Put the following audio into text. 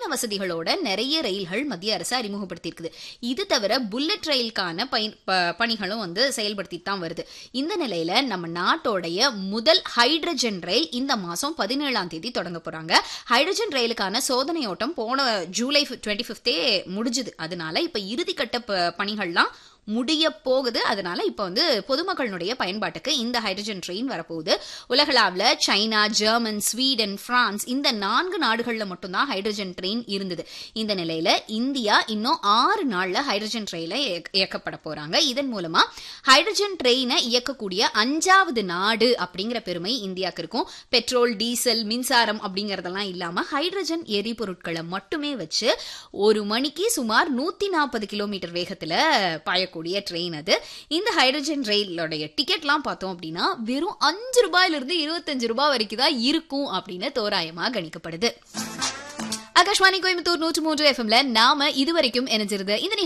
வசதிகளோட நிறைய ரயில்கள் மத்திய அரசு அறிமுகப்படுத்தியிருக்குது இது தவிர புல்லட் ரயிலுக்கான பயன் ப- பணிகளும் வந்து செயல்படுத்திட்டு தான் வருது இந்த நிலையில நம்ம நாட்டோடைய முதல் ஹைட்ரஜன் ரயில் இந்த மாசம் பதினேழாம் தேதி தொடங்க போறாங்க ஹைட்ரஜன் ரயிலுக்கான சோதனை ஓட்டம் போன ஜூலை டுவெண்ட்டி ஃபிஃப்த்தே முடிஞ்சுது அதனால இப்ப இறுதிக்கட்ட ப- பணிகள்லாம் முடிய போகுது அதனால இப்ப வந்து பொதுமக்களுடைய பயன்பாட்டுக்கு இந்த ஹைட்ரஜன் ட்ரெயின் வரப்போகுது உலகளாவில் சைனா ஜெர்மன் ஸ்வீடன் பிரான்ஸ் இந்த நான்கு நாடுகள்ல மட்டும்தான் ஹைட்ரஜன் ட்ரெயின் இருந்தது இந்த நிலையில இந்தியா இன்னும் ஆறு நாள்ல ஹைட்ரஜன் ட்ரெயினை இயக்கப்பட போறாங்க இதன் மூலமா ஹைட்ரஜன் ட்ரெயினை இயக்கக்கூடிய அஞ்சாவது நாடு அப்படிங்கிற பெருமை இந்தியாவுக்கு இருக்கும் பெட்ரோல் டீசல் மின்சாரம் அப்படிங்கறதெல்லாம் இல்லாம ஹைட்ரஜன் எரிபொருட்களை மட்டுமே வச்சு ஒரு மணிக்கு சுமார் நூத்தி நாற்பது கிலோமீட்டர் வேகத்துல பாயக்கூடிய ட்ரெயின் அது இந்த ஹைட்ரஜன் ரயிலோடைய டிக்கெட்லாம் பார்த்தோம் அப்படின்னா வெறும் அஞ்சு ரூபாயிலிருந்து இருபத்தஞ்சு ரூபாய் வரைக்கும் தான் இருக்கும் அப்படின்னு தோராயமா கணிக்கப்படுது ஆகாஷ்வாணி கோயம்புத்தூர் நூற்று மூன்று எஃப்எம்ல நாம இதுவரைக்கும் இணைஞ்சிருந்த இந்த